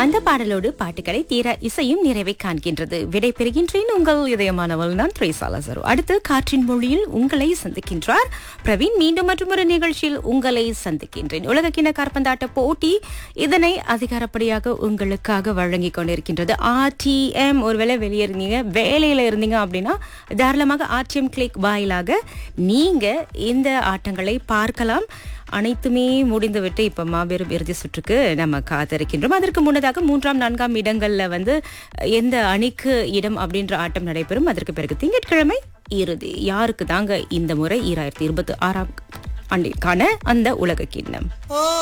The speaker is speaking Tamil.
அந்த பாடலோடு பாட்டுகளை தீர இசையும் நிறைவை காண்கின்றது விடை பெறுகின்றேன் உங்கள் இதயமானவள் நான் த்ரேசா லசரு அடுத்து காற்றின் மொழியில் உங்களை சந்திக்கின்றார் பிரவீன் மீண்டும் மற்றொரு நிகழ்ச்சியில் உங்களை சந்திக்கின்றேன் உலகக்கிண கார்பந்தாட்ட போட்டி இதனை அதிகாரப்படியாக உங்களுக்காக வழங்கி கொண்டிருக்கின்றது ஆர்டிஎம் ஒருவேளை வெளியே இருந்தீங்க வேலையில இருந்தீங்க அப்படின்னா தாராளமாக ஆர்டிஎம் கிளிக் வாயிலாக நீங்க இந்த ஆட்டங்களை பார்க்கலாம் அனைத்துமே முடிந்துவிட்டு இப்ப மாபெரும் இறுதி சுற்றுக்கு நம்ம காத்திருக்கின்றோம் அதற்கு முன்னதாக மூன்றாம் நான்காம் இடங்கள்ல வந்து எந்த அணிக்கு இடம் அப்படின்ற ஆட்டம் நடைபெறும் அதற்கு பிறகு திங்கட்கிழமை இறுதி யாருக்கு தாங்க இந்த முறை ஈராயிரத்தி இருபத்தி ஆறாம் ஆண்டிற்கான அந்த உலக கிண்ணம் ஓ